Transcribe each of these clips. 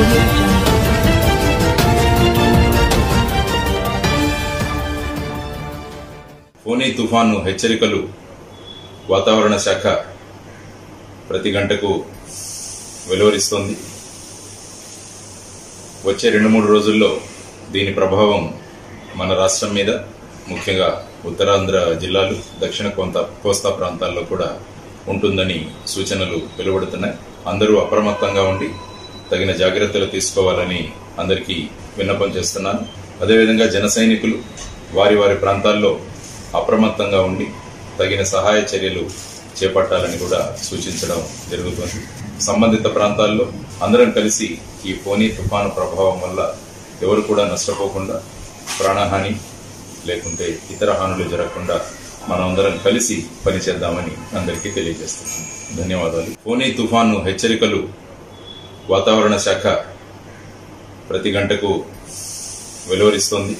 audio jungle. Fani తుఫాను హెచ్చరికలు వాతావరణ శాఖ ప్రతి గంటకు వెలువరిస్తోంది వచ్చే రెండు మూడు రోజుల్లో దీని ప్రభావం మన రాష్ట్రం మీద ముఖ్యంగా ఉత్తరాంధ్ర జిల్లాలు దక్షిణ కొంత కోస్తా ప్రాంతాల్లో కూడా ఉంటుందని సూచనలు వెలువడుతున్నాయి అందరూ అప్రమత్తంగా ఉండి తగిన జాగ్రత్తలు తీసుకోవాలని అందరికీ విన్నపం చేస్తున్నాను అదేవిధంగా జన సైనికులు వారి వారి ప్రాంతాల్లో అప్రమత్తంగా ఉండి తగిన సహాయ చర్యలు చేపట్టాలని కూడా సూచించడం జరుగుతుంది సంబంధిత ప్రాంతాల్లో అందరం కలిసి ఈ ఫోనీ తుఫాను ప్రభావం వల్ల ఎవరు కూడా నష్టపోకుండా ప్రాణహాని లేకుంటే ఇతర హానులు జరగకుండా మనమందరం కలిసి పనిచేద్దామని అందరికీ తెలియజేస్తున్నాను ధన్యవాదాలు ఫోనీ తుఫాను హెచ్చరికలు వాతావరణ శాఖ ప్రతి గంటకు వెలువరిస్తోంది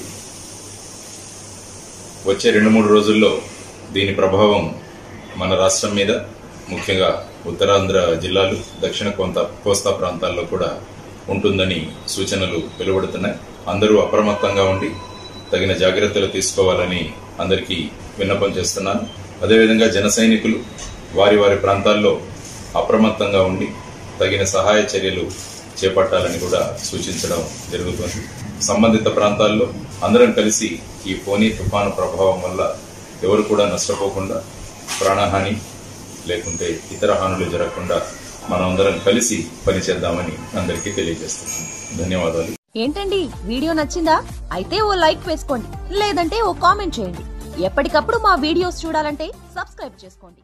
వచ్చే రెండు మూడు రోజుల్లో దీని ప్రభావం మన రాష్ట్రం మీద ముఖ్యంగా ఉత్తరాంధ్ర జిల్లాలు దక్షిణ కొంత కోస్తా ప్రాంతాల్లో కూడా ఉంటుందని సూచనలు వెలువడుతున్నాయి అందరూ అప్రమత్తంగా ఉండి తగిన జాగ్రత్తలు తీసుకోవాలని అందరికీ విన్నపం చేస్తున్నాను అదేవిధంగా జన సైనికులు వారి వారి ప్రాంతాల్లో అప్రమత్తంగా ఉండి తగిన సహాయ చర్యలు చేపట్టాలని కూడా సూచించడం జరుగుతుంది సంబంధిత ప్రాంతాల్లో అందరం కలిసి ఈ ఫోనీ తుఫాను ప్రభావం వల్ల ఎవరు కూడా నష్టపోకుండా ప్రాణహాని లేకుంటే ఇతర హానులు జరగకుండా మనమందరం కలిసి పనిచేద్దామని అందరికీ తెలియజేస్తున్నాను ధన్యవాదాలు ఏంటండి వీడియో నచ్చిందా అయితే ఓ లైక్ వేసుకోండి లేదంటే ఓ కామెంట్ చేయండి ఎప్పటికప్పుడు మా వీడియోస్ చూడాలంటే సబ్స్క్రైబ్ చేసుకోండి